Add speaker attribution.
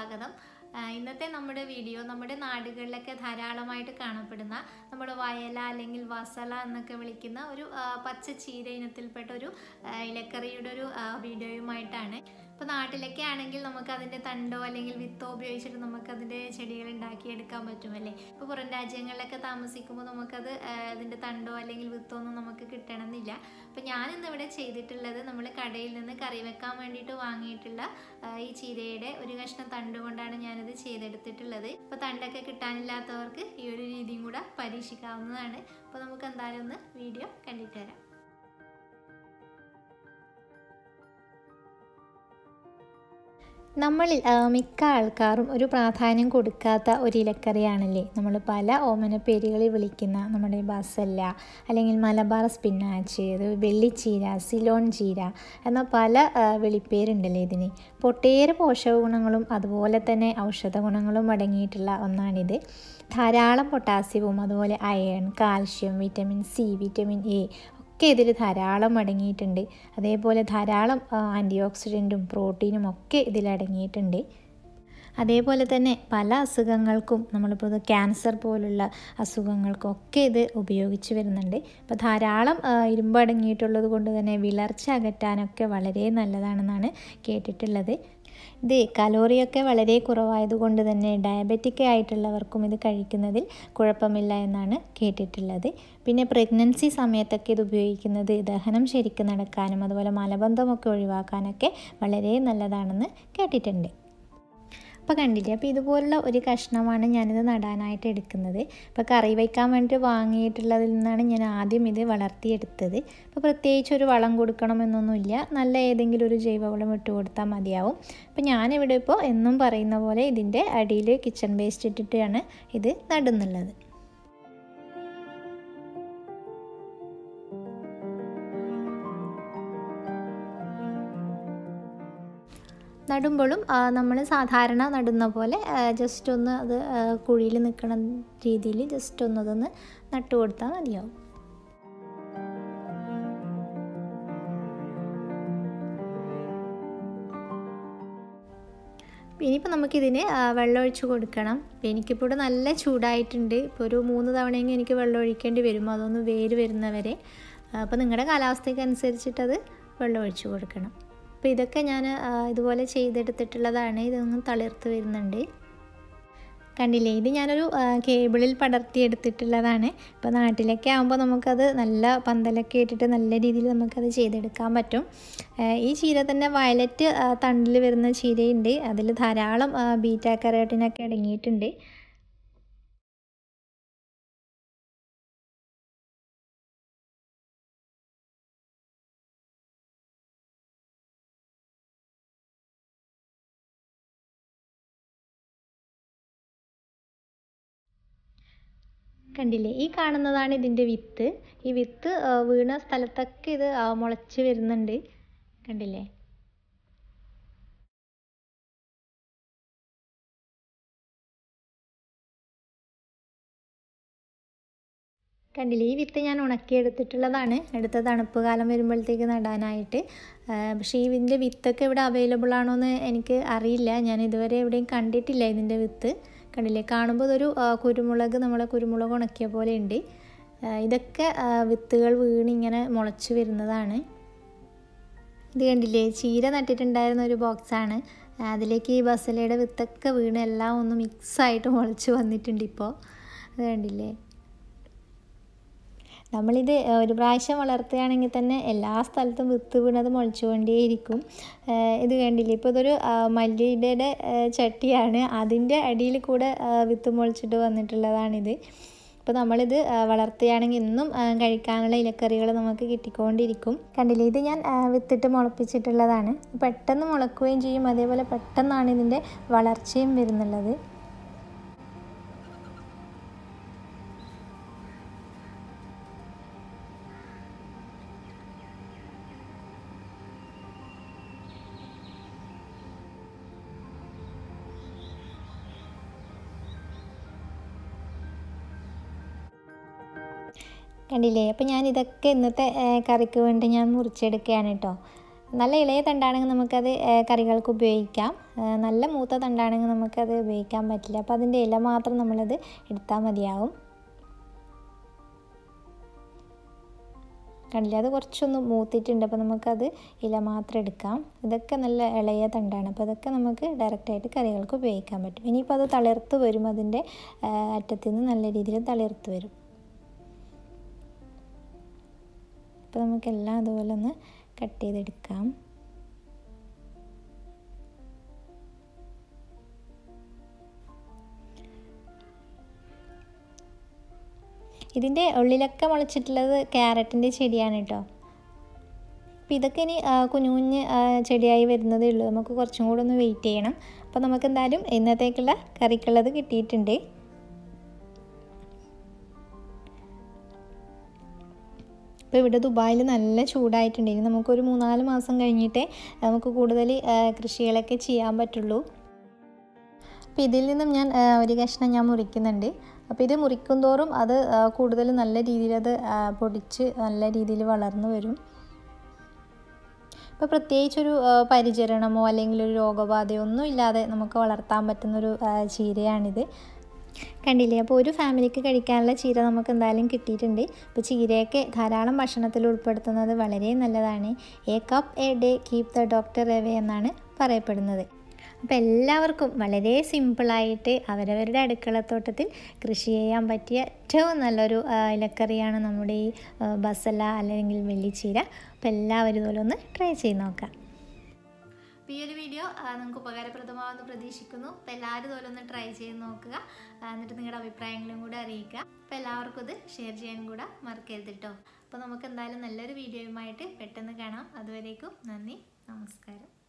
Speaker 1: സ്വാഗതം ആ, ഇന്നത്തെ നമ്മുടെ വീഡിയോ നമ്മുടെ നാടുകളിലൊക്കെ ധാരാളമായിട്ട് കാണപ്പെടുന്ന നമ്മുടെ വയല അല്ലെങ്കിൽ വസല എന്നൊക്കെ വിളിക്കുന്ന ഒരു ആ, പച്ച ചീര ഇനത്തിൽപ്പെട്ട ഒരു ആ, ഇലക്കറിയുടെ ഒരു ആ, വീഡിയോയുമായിട്ടാണ് ഇപ്പോൾ നാട്ടിലൊക്കെ ആണെങ്കിൽ നമുക്ക് അതിൻ്റെ തണ്ടോ അല്ലെങ്കിൽ വിത്തോ ഉപയോഗിച്ചിട്ട് നമുക്ക് അതിൻ്റെ ചെടികൾ ഉണ്ടാക്കിയെടുക്കാൻ പറ്റുമല്ലേ ഇപ്പോൾ പുറം രാജ്യങ്ങളിലൊക്കെ താമസിക്കുമ്പോൾ നമുക്കത് ആ, അതിൻ്റെ തണ്ടോ അല്ലെങ്കിൽ വിത്തോ ഒന്നും നമുക്ക് കിട്ടണമെന്നില്ല അപ്പോൾ ഞാനിന്ന് ഇവിടെ ചെയ്തിട്ടുള്ളത് നമ്മൾ കടയിൽ നിന്ന് കറി വെക്കാൻ വേണ്ടിയിട്ട് വാങ്ങിയിട്ടുള്ള ആ, ഈ ചീരയുടെ ഒരു കഷ്ണം തണ്ട് കൊണ്ടാണ് ഞാനിത് ചെയ്തെടുത്തിട്ടുള്ളത് അപ്പോൾ തണ്ടൊക്കെ കിട്ടാനില്ലാത്തവർക്ക് ഈ ഒരു രീതിയും കൂടെ പരീക്ഷിക്കാവുന്നതാണ് അപ്പോൾ നമുക്ക് എന്തായാലും ഒന്ന് വീഡിയോ കണ്ടിട്ട് വരാം നമ്മളിൽ ആ, മിക്ക ആൾക്കാരും ഒരു പ്രാധാന്യം കൊടുക്കാത്ത ഒരു ഇലക്കറിയാണല്ലേ നമ്മൾ പല ഓമന പേരുകളിൽ വിളിക്കുന്ന നമ്മുടെ ബസല്ല അല്ലെങ്കിൽ മലബാർ സ്പിന്നാച്ച് ഇത് വെള്ളിച്ചീര സിലോൺ ചീര എന്ന പല ആ, വിളിപ്പേരുണ്ടല്ലേ ഇതിന് ഒട്ടേറെ പോഷക ഗുണങ്ങളും അതുപോലെ തന്നെ ഔഷധ ഗുണങ്ങളും അടങ്ങിയിട്ടുള്ള ഒന്നാണിത് ധാരാളം പൊട്ടാസ്യവും അതുപോലെ iron calcium vitamin C vitamin A ഒക്കെ ഇതിൽ ധാരാളം അടങ്ങിയിട്ടുണ്ട് അതേപോലെ ധാരാളം ആൻറ്റി ഓക്സിഡൻറ്റും പ്രോട്ടീനും ഒക്കെ ഇതിൽ അടങ്ങിയിട്ടുണ്ട് അതേപോലെ തന്നെ പല അസുഖങ്ങൾക്കും നമ്മളിപ്പോൾ ഇത് ക്യാൻസർ പോലുള്ള അസുഖങ്ങൾക്കൊക്കെ ഇത് ഉപയോഗിച്ച് വരുന്നുണ്ട് അപ്പോൾ ധാരാളം ആ, ഇരുമ്പ് അടങ്ങിയിട്ടുള്ളത് കൊണ്ട് തന്നെ വിളർച്ച അകറ്റാനൊക്കെ വളരെ നല്ലതാണെന്നാണ് കേട്ടിട്ടുള്ളത് ഇത് കലോറിയൊക്കെ വളരെ കുറവായതുകൊണ്ട് തന്നെ ഡയബറ്റിക് ആയിട്ടുള്ളവർക്കും ഇത് കഴിക്കുന്നതിൽ കുഴപ്പമില്ല എന്നാണ് കേട്ടിട്ടുള്ളത് പിന്നെ പ്രഗ്നൻസി സമയത്തൊക്കെ ഇത് ഉപയോഗിക്കുന്നത് ദഹനം ശരിക്കും നടക്കാനും അതുപോലെ മലബന്ധമൊക്കെ ഒഴിവാക്കാനൊക്കെ വളരെ നല്ലതാണെന്ന് കേട്ടിട്ടുണ്ട് അപ്പോൾ കണ്ടില്ലേ അപ്പോൾ ഇതുപോലുള്ള ഒരു കഷ്ണമാണ് ഞാനിത് നടാനായിട്ട് എടുക്കുന്നത് അപ്പോൾ കറി വയ്ക്കാൻ വേണ്ടി വാങ്ങിയിട്ടുള്ളതിൽ നിന്നാണ് ഞാൻ ആദ്യം ഇത് വളർത്തിയെടുത്തത് അപ്പോൾ പ്രത്യേകിച്ച് ഒരു വളം കൊടുക്കണമെന്നൊന്നുമില്ല നല്ല ഏതെങ്കിലും ഒരു ജൈവവളം ഇട്ട് കൊടുത്താൽ മതിയാവും അപ്പോൾ ഞാനിവിടെ ഇപ്പോൾ എന്നും പറയുന്ന പോലെ ഇതിൻ്റെ അടിയിൽ കിച്ചൺ വേസ്റ്റ് ഇട്ടിട്ടാണ് ഇത് നടുന്നുള്ളത് നടുമ്പോഴും നമ്മൾ സാധാരണ നടുന്ന പോലെ ജസ്റ്റ് ഒന്ന് അത് കുഴിയിൽ നിൽക്കണ രീതിയിൽ ജസ്റ്റ് ഒന്ന് അതൊന്ന് നട്ടു കൊടുത്താൽ മതിയാവും ഇനിയിപ്പോൾ നമുക്കിതിന് ആ, വെള്ളം ഒഴിച്ച് കൊടുക്കണം ഇപ്പോൾ എനിക്കിപ്പോൾ ഇവിടെ നല്ല ചൂടായിട്ടുണ്ട് ഇപ്പോൾ ഒരു മൂന്ന് തവണയെങ്കിലും എനിക്ക് വെള്ളം ഒഴിക്കേണ്ടി വരും അതൊന്ന് വേര് വരുന്നവരെ അപ്പോൾ നിങ്ങളുടെ കാലാവസ്ഥയ്ക്ക് അനുസരിച്ചിട്ടത് വെള്ളം ഒഴിച്ച് കൊടുക്കണം അപ്പോൾ ഇതൊക്കെ ഞാൻ ആ, ഇതുപോലെ ചെയ്തെടുത്തിട്ടുള്ളതാണ് ഇതൊന്നും തളിർത്ത് വരുന്നുണ്ട് കണ്ടില്ലേ ഇത് ഞാനൊരു ആ, കേബിളിൽ പടർത്തിയെടുത്തിട്ടുള്ളതാണ് ഇപ്പോൾ നാട്ടിലൊക്കെ ആകുമ്പോൾ നമുക്കത് നല്ല പന്തലൊക്കെ ഇട്ടിട്ട് നല്ല രീതിയിൽ നമുക്കത് ചെയ്തെടുക്കാൻ പറ്റും ആ, ഈ ചീര തന്നെ വയലറ്റ് ആ, തണ്ടിൽ വരുന്ന ചീരയുണ്ട് അതിൽ ധാരാളം ബീറ്റ കരോട്ടിനൊക്കെ അടങ്ങിയിട്ടുണ്ട് കണ്ടില്ലേ ഈ കാണുന്നതാണ് ഇതിൻ്റെ വിത്ത് ഈ വിത്ത് ആ, വീണ സ്ഥലത്തൊക്കെ ഇത് ആ, മുളച്ച് വരുന്നുണ്ട് കണ്ടില്ലേ കണ്ടില്ലേ ഈ വിത്ത് ഞാൻ ഉണക്കിയെടുത്തിട്ടുള്ളതാണ് അടുത്ത തണുപ്പ് കാലം വരുമ്പോഴത്തേക്ക് നടാനായിട്ട് ആ, പക്ഷേ ഈ ഇതിൻ്റെ വിത്തൊക്കെ ഇവിടെ അവൈലബിൾ ആണോ എന്ന് എനിക്ക് അറിയില്ല ഞാൻ ഇതുവരെ എവിടെയും കണ്ടിട്ടില്ല ഇതിൻ്റെ വിത്ത് കണ്ടില്ലേ കാണുമ്പോൾ ഇതൊരു ആ, കുരുമുളക് നമ്മളെ കുരുമുളക് ഉണക്കിയ പോലെ ഉണ്ട് ആ, ഇതൊക്കെ ആ, വിത്തുകൾ വീണ് ഇങ്ങനെ മുളച്ച് വരുന്നതാണ് ഇത് കണ്ടില്ലേ ചീര നട്ടിട്ടുണ്ടായിരുന്ന ഒരു ബോക്സാണ് അതിലേക്ക് ഈ ബസലയുടെ വിത്തൊക്കെ വീണ് എല്ലാം ഒന്ന് മിക്സായിട്ട് മുളച്ച് വന്നിട്ടുണ്ട് ഇപ്പോൾ അത് കണ്ടില്ലേ നമ്മളിത് ഒരു പ്രാവശ്യം വളർത്തുകയാണെങ്കിൽ തന്നെ എല്ലാ സ്ഥലത്തും വിത്ത് വീണത് മുളച്ചുകൊണ്ടേയിരിക്കും ഏഹ് ഇത് കണ്ടില്ലേ ഇപ്പോൾ ഇതൊരു ആ, മല്ലിയുടെ ഏഹ് ചട്ടിയാണ് അതിൻ്റെ അടിയിൽ കൂടെ ആ, വിത്ത് മുളച്ചിട്ട് വന്നിട്ടുള്ളതാണിത് അപ്പോൾ നമ്മളിത് ആ, വളർത്തുകയാണെങ്കിൽ ഇന്നും ആ, കഴിക്കാനുള്ള ഇലക്കറികൾ നമുക്ക് കിട്ടിക്കൊണ്ടിരിക്കും കണ്ടില്ലേ ഇത് ഞാൻ ആ, വിത്തിട്ട് മുളപ്പിച്ചിട്ടുള്ളതാണ് പെട്ടെന്ന് മുളക്കുകയും ചെയ്യും അതേപോലെ പെട്ടെന്നാണ് ഇതിൻ്റെ വളർച്ചയും വരുന്നുള്ളത് കണ്ടില്ലേ അപ്പോൾ ഞാൻ ഇതൊക്കെ ഇന്നത്തെ ഏ, കറിക്ക് വേണ്ടി ഞാൻ മുറിച്ചെടുക്കുകയാണ് കേട്ടോ നല്ല ഇളയ തണ്ടാണെങ്കിൽ നമുക്കത് കറികൾക്ക് ഉപയോഗിക്കാം നല്ല മൂത്ത തണ്ടാണെങ്കിൽ നമുക്കത് ഉപയോഗിക്കാൻ പറ്റില്ല അപ്പോൾ അതിൻ്റെ ഇല മാത്രം നമ്മളത് എടുത്താൽ മതിയാവും കണ്ടില്ല അത് കുറച്ചൊന്ന് മൂത്തിട്ടുണ്ട് അപ്പോൾ നമുക്കത് ഇല മാത്രം എടുക്കാം ഇതൊക്കെ നല്ല ഇളയ തണ്ടാണ് അപ്പോൾ അതൊക്കെ നമുക്ക് ഡയറക്റ്റായിട്ട് കറികൾക്ക് ഉപയോഗിക്കാൻ പറ്റും ഇനിയിപ്പോൾ അത് തളിർത്ത് വരും അതിൻ്റെ അറ്റത്തു നിന്ന് നല്ല രീതിയിൽ തളിർത്ത് വരും അപ്പോൾ നമുക്കെല്ലാം അതുപോലെ ഒന്ന് കട്ട് ചെയ്തെടുക്കാം ഇതിൻ്റെ ഉള്ളിലൊക്കെ മുളച്ചിട്ടുള്ളത് ക്യാരറ്റിൻ്റെ ചെടിയാണ് കേട്ടോ അപ്പോൾ ഇതൊക്കെ ഇനി കുഞ്ഞു കുഞ്ഞ് ചെടിയായി വരുന്നതേ ഉള്ളൂ നമുക്ക് കുറച്ചും കൂടെ ഒന്ന് വെയിറ്റ് ചെയ്യണം അപ്പോൾ നമുക്ക് എന്തായാലും ഇന്നത്തേക്കുള്ള കറിക്കുള്ളത് കിട്ടിയിട്ടുണ്ട് ഇപ്പോൾ ഇവിടെ ദുബായിൽ നല്ല ചൂടായിട്ടുണ്ട് ഇനി നമുക്കൊരു മൂന്നാല് മാസം കഴിഞ്ഞിട്ടേ നമുക്ക് കൂടുതൽ കൃഷികളൊക്കെ ചെയ്യാൻ പറ്റുള്ളൂ അപ്പോൾ ഇതിൽ നിന്നും ഞാൻ ഒരു കഷ്ണം ഞാൻ മുറിക്കുന്നുണ്ട് അപ്പോൾ ഇത് മുറിക്കും തോറും അത് കൂടുതൽ നല്ല രീതിയിൽ അത് പൊടിച്ച് നല്ല രീതിയിൽ വളർന്നു വരും ഇപ്പോൾ പ്രത്യേകിച്ചൊരു പരിചരണമോ അല്ലെങ്കിൽ ഒരു രോഗബാധയോ ഒന്നും ഇല്ലാതെ നമുക്ക് വളർത്താൻ പറ്റുന്നൊരു ചീരയാണിത് കണ്ടില്ലേ അപ്പോൾ ഒരു ഫാമിലിക്ക് കഴിക്കാനുള്ള ചീര നമുക്ക് എന്തായാലും കിട്ടിയിട്ടുണ്ട് അപ്പോൾ ചീരയൊക്കെ ധാരാളം ഭക്ഷണത്തിൽ ഉൾപ്പെടുത്തുന്നത് വളരെ നല്ലതാണ് a cup a day keep the doctor away എന്നാണ് പറയപ്പെടുന്നത് അപ്പോൾ എല്ലാവർക്കും വളരെ സിമ്പിളായിട്ട് അവരവരുടെ അടുക്കളത്തോട്ടത്തിൽ കൃഷി ചെയ്യാൻ പറ്റിയ ഏറ്റവും നല്ലൊരു ഇലക്കറിയാണ് നമ്മുടെ ഈ ബസല അല്ലെങ്കിൽ വെള്ളിച്ചീര അപ്പോൾ എല്ലാവരും ഇതുപോലെ ഒന്ന് ട്രൈ ചെയ്ത് നോക്കാം അപ്പോൾ ഈ ഒരു വീഡിയോ നിങ്ങൾക്ക് ഉപകാരപ്രദമാണെന്ന് പ്രതീക്ഷിക്കുന്നു അപ്പോൾ എല്ലാവരും ഇതുപോലെ ഒന്ന് ട്രൈ ചെയ്ത് നോക്കുക എന്നിട്ട് നിങ്ങളുടെ അഭിപ്രായങ്ങളും കൂടെ അറിയിക്കുക അപ്പോൾ എല്ലാവർക്കും ഇത് ഷെയർ ചെയ്യാനും കൂടെ മറക്കരുത് കേട്ടോ അപ്പോൾ നമുക്ക് എന്തായാലും നല്ലൊരു വീഡിയോയുമായിട്ട് പെട്ടെന്ന് കാണാം അതുവരേക്കും നന്ദി നമസ്കാരം